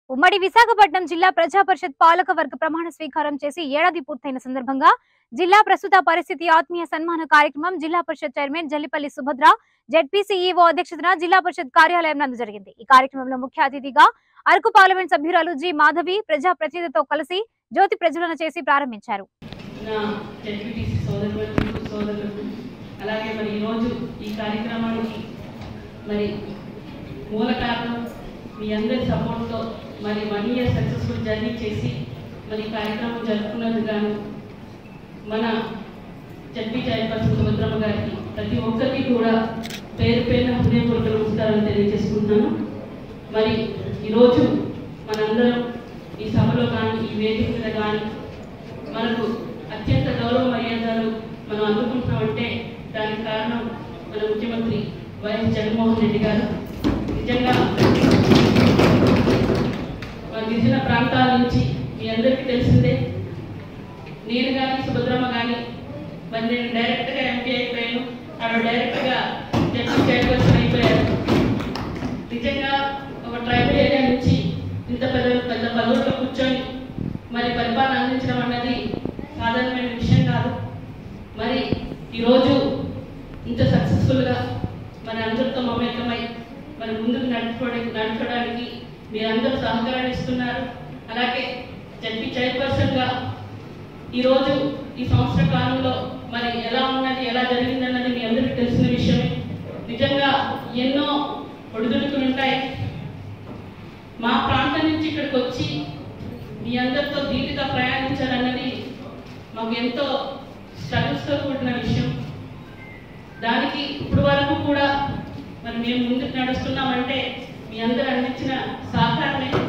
ఉమ్మడి విశాఖపట్నం జిల్లా ప్రజా పరిషత్ పాలక వర్గ ప్రమాణ స్వీకారం చేసి ఏడాది పూర్తయిన సందర్భంగా జిల్లా ప్రస్తుత పరిస్థితి ఆత్మీయ సన్మాన కార్యక్రమం జిల్లా పరిషత్ చైర్మన్ జల్లిపల్లి సుభద్ర జెడ్పీసీఈఓ అధ్యక్షతన జిల్లా పరిషత్ కార్యాలయం నందు జరిగింది ఈ కార్యక్రమంలో ముఖ్య అతిథిగా అరకు పార్లమెంట్ సభ్యురాలు జి మాధవి ప్రజా ప్రతినిధితో కలిసి జ్యోతి ప్రజ్వలన చేసి ప్రారంభించారు నా డెప్యూటీసీ సోదరులకు సోదరులకు అలాగే మరి ఈరోజు ఈ కార్యక్రమానికి మరి మూల కారణం మీ అందరి సపోర్ట్తో మరి వన్ ఇయర్ సక్సెస్ఫుల్ జర్నీ చేసి మరి ఈ కార్యక్రమం జరుపుకున్నందుకు గాను మన జడ్పీ చైర్పర్సన్ సుభద్రమ్మ గారికి ప్రతి ఒక్కరికి కూడా పేరు పేరున హృదయపూర్వక నమస్కారాలు తెలియజేసుకుంటున్నాను మరి ఈరోజు మనందరం ఈ సభలో కానీ ఈ వేదిక మీద కానీ మనకు అత్యంత గౌరవ మర్యాదలు మనం అందుకుంటున్నామంటే దానికి కారణం మన ముఖ్యమంత్రి వైఎస్ జగన్మోహన్ రెడ్డి గారు నిజంగా మన గిరిజన ప్రాంతాల నుంచి మీ అందరికీ తెలిసిందే నేను కానీ సుభద్రమ్మ కానీ మరి నేను డైరెక్ట్గా ఎంపీ అయిపోయాను ఆవిడ డైరెక్ట్గా జడ్పీ చైర్పర్సన్ అయిపోయారు నిజంగా ఒక ట్రైబల్ ఏరియా నుంచి ఇంత పెద్ద పెద్ద పదవుల్లో కూర్చొని మరి పరిపాలన అందించడం అన్నది సాధారణమైన విషయం కాదు మరి ఈరోజు ఇంత సక్సెస్ఫుల్గా మరి అందరితో మమేకమై మరి ముందుకు నడుచుకోవడానికి నడచడానికి మీరందరూ సహకారాన్ని ఇస్తున్నారు అలాగే జడ్పీ చైర్పర్సన్గా ఈరోజు ఈ సంవత్సర కాలంలో మరి ఎలా ఉన్నది ఎలా జరిగిందన్నది మీ అందరికీ తెలిసిన విషయమే నిజంగా ఎన్నో ఒడిదుడుకులు ఉంటాయి మా ప్రాంతం నుంచి ఇక్కడికి వచ్చి మీ అందరితో ధీటుగా ప్రయాణించాలన్నది మాకు ఎంతో స్ట్రగుల్స్తో కూడిన విషయం దానికి ఇప్పుడు వరకు కూడా మరి మేము ముందుకు నడుస్తున్నామంటే మీ అందరూ అందించిన సహకారమే